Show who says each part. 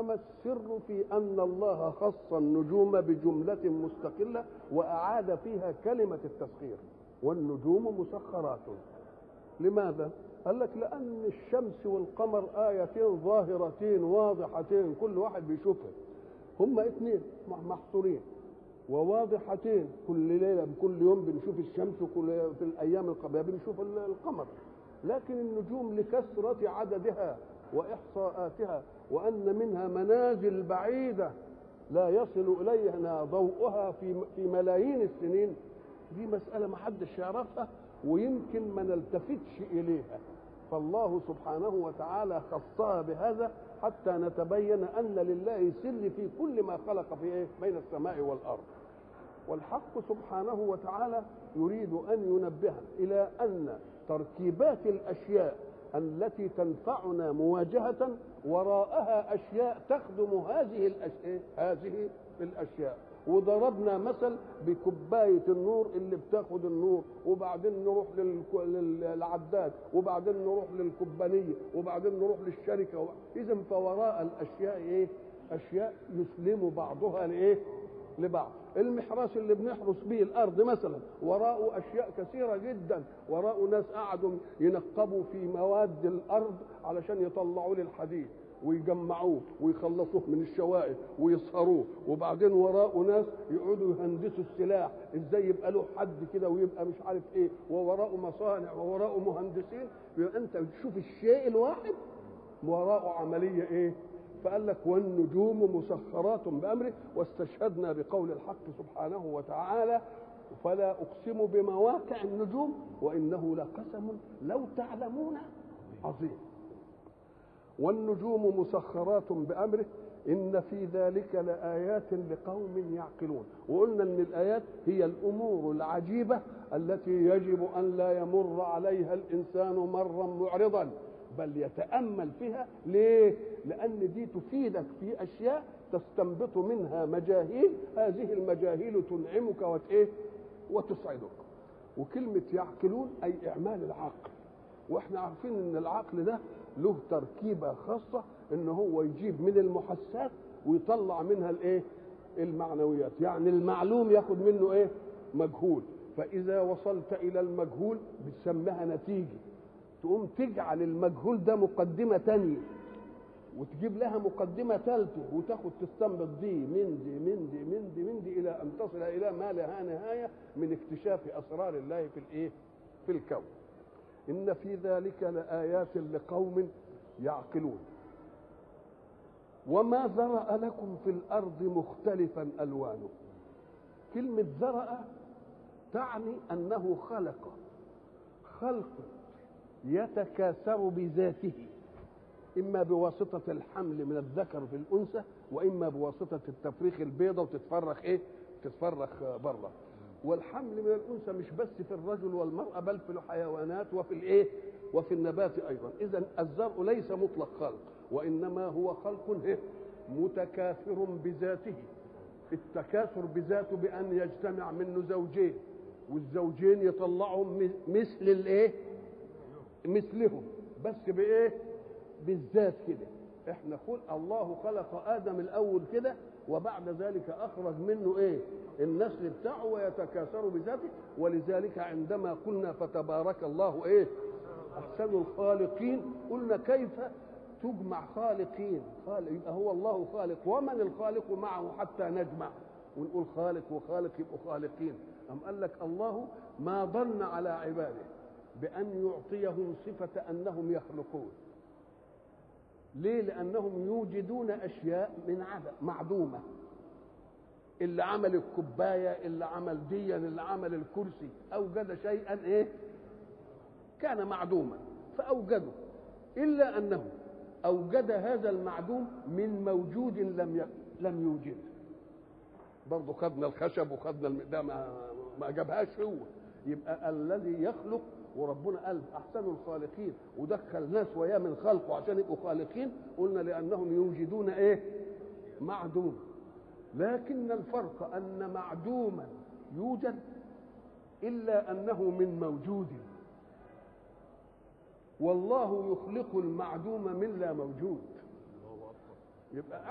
Speaker 1: فما السر في أن الله خص النجوم بجملة مستقلة وأعاد فيها كلمة التسخير والنجوم مسخرات لماذا؟ قال لك لأن الشمس والقمر آيتين ظاهرتين واضحتين كل واحد بيشوفها هما اثنين محصورين وواضحتين كل ليلة كل يوم بنشوف الشمس وكل في الأيام القبلية بنشوف القمر لكن النجوم لكثرة عددها وإحصاءاتها وأن منها منازل بعيدة لا يصل إلينا ضوءها في في ملايين السنين دي مسألة ما حدش يعرفها ويمكن ما نلتفتش إليها فالله سبحانه وتعالى خصها بهذا حتى نتبين أن لله سر في كل ما خلق في إيه؟ بين السماء والأرض والحق سبحانه وتعالى يريد أن ينبهنا إلى أن تركيبات الأشياء التي تنفعنا مواجهة وراءها أشياء تخدم هذه الأشياء هذه الأشياء وضربنا مثل بكوباية النور اللي بتاخد النور وبعدين نروح للعداد وبعدين نروح للكوبانية وبعدين نروح للشركة إذا فوراء الأشياء إيه؟ أشياء يسلم بعضها لإيه؟ لبعض المحراس اللي بنحرس به الارض مثلا وراءه اشياء كثيره جدا وراءه ناس قعدوا ينقبوا في مواد الارض علشان يطلعوا لي الحديد ويجمعوه ويخلصوه من الشوائب ويصهروه وبعدين وراءه ناس يقعدوا يهندسوا السلاح ازاي يبقى له حد كده ويبقى مش عارف ايه ووراءه مصانع ووراءه مهندسين يبقى انت بتشوف الشيء الواحد وراءه عمليه ايه فقال لك والنجوم مسخرات بامره واستشهدنا بقول الحق سبحانه وتعالى فلا اقسم بمواقع النجوم وانه لقسم لو تعلمون عظيم والنجوم مسخرات بامره ان في ذلك لايات لقوم يعقلون وقلنا ان الايات هي الامور العجيبه التي يجب ان لا يمر عليها الانسان مرا معرضا بل يتامل فيها ليه لان دي تفيدك في اشياء تستنبط منها مجاهيل هذه المجاهيل تنعمك وتايه وتسعدك وكلمه يعقلون اي اعمال العقل واحنا عارفين ان العقل ده له تركيبه خاصه ان هو يجيب من المحسات ويطلع منها الايه المعنويات يعني المعلوم ياخد منه ايه مجهول فاذا وصلت الى المجهول بتسميها نتيجه تقوم تجعل المجهول ده مقدمه تانية وتجيب لها مقدمه ثالثه وتاخد تستنبط دي من دي من دي من دي من دي الى ان تصل الى ما لها نهايه من اكتشاف اسرار الله في الايه في الكون ان في ذلك لايات لقوم يعقلون وما ذرأ لكم في الارض مختلفا الوانه كلمه ذرأ تعني انه خلق خلق يتكاثر بذاته اما بواسطه الحمل من الذكر في الانثى واما بواسطه التفريخ البيضه وتتفرخ ايه تتفرخ بره والحمل من الانثى مش بس في الرجل والمراه بل في الحيوانات وفي الايه وفي النبات ايضا اذا الزرع ليس مطلق خلق وانما هو خلق إيه؟ متكاثر بذاته التكاثر بذاته بان يجتمع منه زوجين والزوجين يطلعوا مثل الايه مثلهم بس بايه بالذات كده احنا خلق الله خلق ادم الاول كده وبعد ذلك اخرج منه ايه النسل بتاعه ويتكاثر بذاته ولذلك عندما قلنا فتبارك الله ايه احسن الخالقين قلنا كيف تجمع خالقين خالق يبقى هو الله خالق ومن الخالق معه حتى نجمع ونقول خالق وخالق يبقوا خالقين أم قال لك الله ما ظن على عباده بأن يعطيهم صفة أنهم يخلقون ليه لأنهم يوجدون أشياء من عدم معدومة اللي عمل الكوباية اللي عمل ديا اللي عمل الكرسي أوجد شيئا إيه كان معدوما فأوجده إلا أنه أوجد هذا المعدوم من موجود لم ي... لم يوجده برضه خدنا الخشب وخدنا الم... ده ما, ما جابهاش هو يبقى الذي يخلق وربنا قال احسن الخالقين ودخل ناس وياه من خلقه عشان يبقوا خالقين قلنا لانهم يوجدون ايه معدوم لكن الفرق ان معدوما يوجد الا انه من موجود والله يخلق المعدوم من لا موجود يبقى